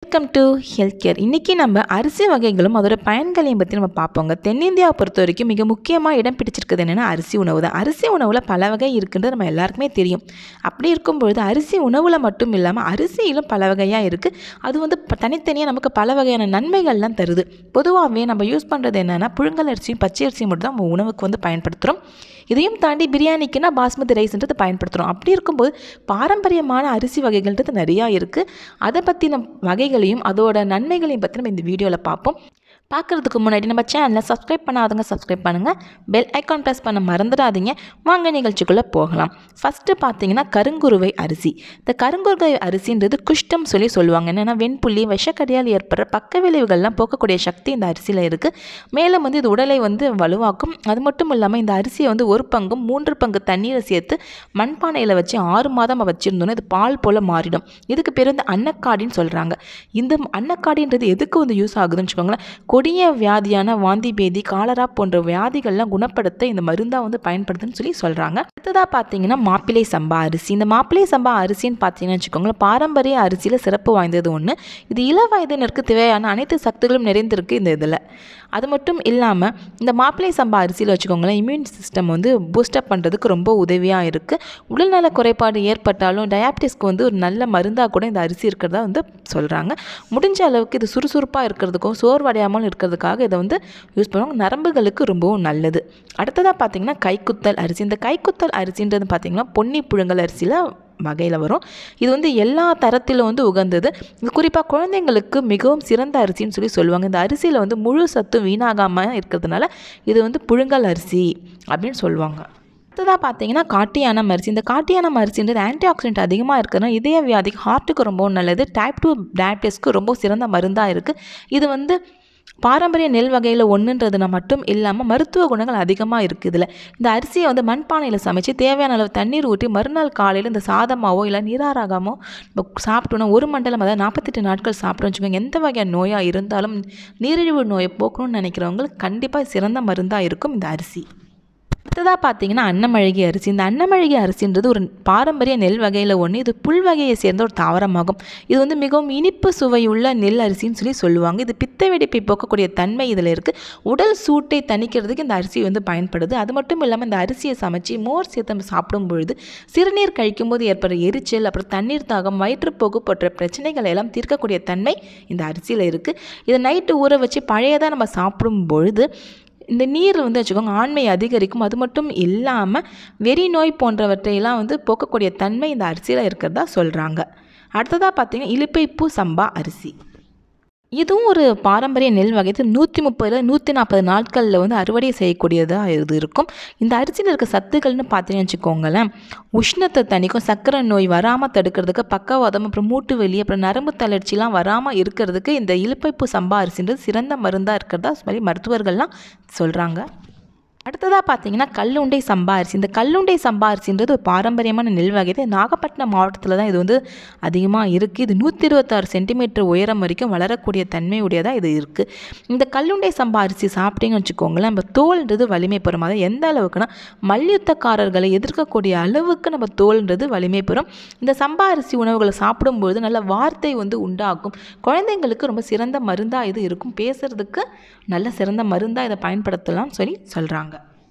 Welcome to health care இன்றைக்கி நம்ம அரிசி வகைகளும் அதோட பயன்களையும் பற்றி நம்ம பார்ப்போங்க தென்னிந்தியாவை பொறுத்த வரைக்கும் மிக முக்கியமாக இடம் பிடிச்சிருக்கிறது என்னென்னா அரிசி உணவு தான் அரிசி உணவில் பல வகை இருக்குன்றது நம்ம எல்லாருக்குமே தெரியும் அப்படி இருக்கும்பொழுது அரிசி உணவில் மட்டும் இல்லாமல் அரிசியிலும் பல வகையாக இருக்குது அது வந்து ப- தனித்தனியாக நமக்கு பல வகையான நன்மைகள்லாம் தருது பொதுவாகவே நம்ம யூஸ் பண்ணுறது என்னென்னா புழுங்கல் அரிசியும் பச்சை அரிசியும் மட்டும் தான் நம்ம உணவுக்கு வந்து பயன்படுத்துகிறோம் இதையும் தாண்டி பிரியாணிக்குன்னா பாஸ்மதி ரைஸ்ன்றது பயன்படுத்துகிறோம் அப்படி இருக்கும்போது பாரம்பரியமான அரிசி வகைகள்ன்றது நிறையா இருக்குது அதை பற்றின வகைகளையும் அதோட நன்மைகளையும் பற்றி நம்ம இந்த வீடியோவில் பார்ப்போம் பார்க்குறதுக்கு முன்னாடி நம்ம சேனலை சப்ஸ்கிரைப் பண்ணாதவங்க சப்ஸ்கிரைப் பண்ணுங்கள் பெல் ஐக்கான் ப்ரெஸ் பண்ண மறந்துடாதீங்க வாங்க நிகழ்ச்சிக்குள்ளே போகலாம் ஃபஸ்ட்டு பார்த்தீங்கன்னா கருங்குருவை அரிசி இந்த கருங்குருவை அரிசின்றது குஷ்டம் சொல்லி சொல்லுவாங்க என்னென்னா வெண்புள்ளி விஷக்கடியால் ஏற்படுற பக்க விளைவுகள்லாம் போக்கக்கூடிய சக்தி இந்த அரிசியில் இருக்குது மேலும் வந்து இது உடலை வந்து வலுவாக்கும் அது மட்டும் இல்லாமல் இந்த அரிசியை வந்து ஒரு பங்கும் மூன்று பங்கு தண்ணீரை சேர்த்து மண்பானையில் வச்சு ஆறு மாதம் வச்சுருந்தோன்னா இது பால் போல் மாறிடும் இதுக்கு பேர் வந்து அன்னக்காடின்னு சொல்கிறாங்க இந்த அன்னக்காடின்றது எதுக்கு வந்து யூஸ் ஆகுதுன்னு வச்சுக்கோங்களேன் கொடிய வியாதியான வாந்தி பேதி காலரா போன்ற வியாதிகள்லாம் குணப்படுத்த இந்த மருந்தாக வந்து பயன்படுதுன்னு சொல்லி சொல்கிறாங்க அடுத்ததாக பார்த்தீங்கன்னா மாப்பிள்ளை சம்பா அரிசி இந்த மாப்பிள்ளை சம்பா அரிசின்னு பார்த்தீங்கன்னு வச்சுக்கோங்களேன் பாரம்பரிய அரிசியில் சிறப்பு வாய்ந்தது ஒன்று இது இள வயதினருக்கு தேவையான அனைத்து சக்திகளும் நிறைந்திருக்கு இந்த இதில் அது மட்டும் இல்லாமல் இந்த மாப்பிள்ளை சம்பா அரிசியில் வச்சுக்கோங்களேன் இம்யூன் சிஸ்டம் வந்து பூஸ்டப் பண்ணுறதுக்கு ரொம்ப உதவியாக இருக்குது உடல்நல குறைபாடு ஏற்பட்டாலும் டயாபிட்டிஸ்க்கு வந்து ஒரு நல்ல மருந்தாக கூட இந்த அரிசி இருக்கிறதா வந்து சொல்கிறாங்க முடிஞ்ச அளவுக்கு இது சுறுசுறுப்பாக இருக்கிறதுக்கும் சோர்வடையாமல் இருக்கிறதுக்காக இதை வந்து யூஸ் பண்ணுவாங்க நரம்புகளுக்கு ரொம்பவும் நல்லது அடுத்ததாக பார்த்தீங்கன்னா கைக்குத்தல் அரிசி இந்த கைக்குத்தல் அரிசின்றது பார்த்தீங்கன்னா பொன்னி புழுங்கல் அரிசியில் வகையில் வரும் இது வந்து எல்லா தரத்திலும் வந்து உகந்தது இது குறிப்பாக குழந்தைங்களுக்கு மிகவும் சிறந்த அரிசின்னு சொல்லி சொல்லுவாங்க இந்த அரிசியில் வந்து முழு சத்தும் வீணாகாமல் இருக்கிறதுனால இது வந்து புழுங்கல் அரிசி அப்படின்னு சொல்லுவாங்க அடுத்ததாக பார்த்தீங்கன்னா காட்டியானம் அரிசி இந்த காட்டியானம் அரிசின்றது ஆன்டி ஆக்சிடென்ட் அதிகமாக இருக்குதுன்னா இதய வியாதிக்கு ஹார்ட்டுக்கு ரொம்பவும் நல்லது டைப் டூ டயபிட்டிஸ்க்கு ரொம்ப சிறந்த மருந்தாக இருக்குது இது வந்து பாரம்பரிய நெல் வகையில் ஒன்றுன்றதுனா மட்டும் இல்லாமல் மருத்துவ குணங்கள் அதிகமாக இருக்குது இதில் இந்த அரிசியை வந்து மண்பானையில் சமைச்சு தேவையான அளவு தண்ணீர் ஊற்றி மறுநாள் காலையில் இந்த சாதமாவோ இல்லை நீராராகமோ நம்ம சாப்பிட்டோன்னா ஒரு மண்டலம் அதாவது நாற்பத்தெட்டு நாட்கள் சாப்பிட்டோம்னு வச்சுக்கோங்க எந்த வகையான நோயாக இருந்தாலும் நீரிழிவு நோயை போக்கணும்னு நினைக்கிறவங்களுக்கு கண்டிப்பாக சிறந்த மருந்தாக இருக்கும் இந்த அரிசி அடுத்ததாக பார்த்தீங்கன்னா அன்னமழகி அரிசி இந்த அன்னமழகி அரிசின்றது ஒரு பாரம்பரிய நெல் வகையில் ஒன்று இது புல் வகையை சேர்ந்த ஒரு தாவரமாகும் இது வந்து மிகவும் இனிப்பு சுவையுள்ள நெல் அரிசின்னு சொல்லி சொல்லுவாங்க இது பித்த வெடிப்பை போக்கக்கூடிய தன்மை இதில் இருக்குது உடல் சூட்டை தணிக்கிறதுக்கு இந்த அரிசி வந்து பயன்படுது அது மட்டும் இல்லாமல் இந்த அரிசியை சமைச்சு மோர் சேர்த்து நம்ம சாப்பிடும் பொழுது சிறுநீர் கழிக்கும்போது ஏற்படுற எரிச்சல் அப்புறம் தண்ணீர் தாகம் வயிற்றுப்போக்கு போன்ற பிரச்சனைகளை எல்லாம் தீர்க்கக்கூடிய தன்மை இந்த அரிசியில் இருக்குது இதை நைட்டு ஊற வச்சு பழையதாக நம்ம சாப்பிடும் பொழுது இந்த நீர் வந்து வச்சுக்கோங்க ஆண்மை அதிகரிக்கும் அது மட்டும் இல்லாமல் வெறி நோய் போன்றவற்றையெல்லாம் வந்து போக்கக்கூடிய தன்மை இந்த அரிசியில் இருக்கிறதா சொல்கிறாங்க அடுத்ததாக பார்த்தீங்கன்னா இலுப்பைப்பூ சம்பா அரிசி இதுவும் ஒரு பாரம்பரிய நெல் வகை இது நூற்றி முப்பதுல நூற்றி நாற்பது நாட்களில் வந்து அறுவடை செய்யக்கூடியதாக இது இருக்கும் இந்த அரிசியில் இருக்க சத்துக்கள்னு பார்த்தீங்கன்னு வச்சுக்கோங்களேன் உஷ்ணத்தை தணிக்கும் சர்க்கரை நோய் வராமல் தடுக்கிறதுக்கு பக்கவாதம் அப்புறம் மூட்டு வலி அப்புறம் நரம்பு தளர்ச்சிலாம் வராமல் இருக்கிறதுக்கு இந்த இலுப்பைப்பூ சம்பா அரிசின்றது சிறந்த மருந்தாக இருக்கிறதா சொல்லி மருத்துவர்கள்லாம் சொல்கிறாங்க அடுத்ததாக பார்த்தீங்கன்னா கல்லுண்டை சம்பா அரிசி இந்த கல்லுண்டை சம்பா அரிசின்றது ஒரு பாரம்பரியமான நெல் வகை இது நாகப்பட்டினம் மாவட்டத்தில் தான் இது வந்து அதிகமாக இருக்குது இது நூற்றி இருபத்தாறு சென்டிமீட்டர் உயரம் வரைக்கும் வளரக்கூடிய தன்மை உடையதாக இது இருக்குது இந்த கல்லுண்டை சம்பா அரிசி சாப்பிட்டீங்கன்னு வச்சுக்கோங்களேன் நம்ம தோல்ன்றது வலிமை பெறும் அதாவது எந்த அளவுக்குன்னா மல்யுத்தக்காரர்களை எதிர்க்கக்கூடிய அளவுக்கு நம்ம தோல்ன்றது வலிமை பெறும் இந்த சம்பா அரிசி உணவுகளை சாப்பிடும்பொழுது நல்ல வார்த்தை வந்து உண்டாகும் குழந்தைங்களுக்கு ரொம்ப சிறந்த மருந்தாக இது இருக்கும் பேசுறதுக்கு நல்ல சிறந்த மருந்தாக இதை பயன்படுத்தலாம்னு சொல்லி சொல்கிறாங்க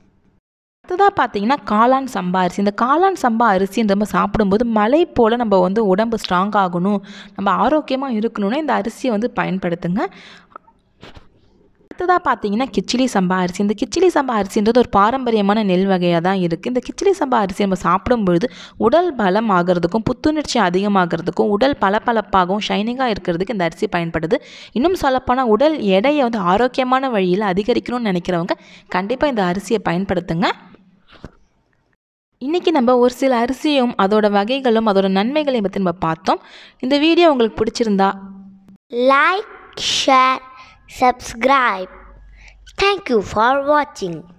அடுத்ததாக பார்த்தீங்கன்னா காளான் சம்பா அரிசி இந்த காளான் சம்பா அரிசி நம்ம சாப்பிடும்போது மலை போல் நம்ம வந்து உடம்பு ஸ்ட்ராங் ஆகணும் நம்ம ஆரோக்கியமாக இருக்கணும்னா இந்த அரிசியை வந்து பயன்படுத்துங்க அடுத்ததாக பார்த்தீங்கன்னா கிச்சிலி சம்பா அரிசி இந்த கிச்சிலி சம்பா அரிசின்றது ஒரு பாரம்பரியமான நெல் வகையாக தான் இருக்குது இந்த கிச்சிலி சம்பா அரிசி நம்ம சாப்பிடும்பொழுது உடல் பலம் ஆகிறதுக்கும் புத்துணர்ச்சி அதிகமாகிறதுக்கும் உடல் பளபளப்பாகவும் ஷைனிங்காக இருக்கிறதுக்கு இந்த அரிசி பயன்படுது இன்னும் சொல்லப்போனால் உடல் எடையை வந்து ஆரோக்கியமான வழியில் அதிகரிக்கணும்னு நினைக்கிறவங்க கண்டிப்பாக இந்த அரிசியை பயன்படுத்துங்க இன்றைக்கி நம்ம ஒரு சில அரிசியும் அதோட வகைகளும் அதோட நன்மைகளையும் பற்றி நம்ம பார்த்தோம் இந்த வீடியோ உங்களுக்கு பிடிச்சிருந்தா Like, share, subscribe. Thank you for watching.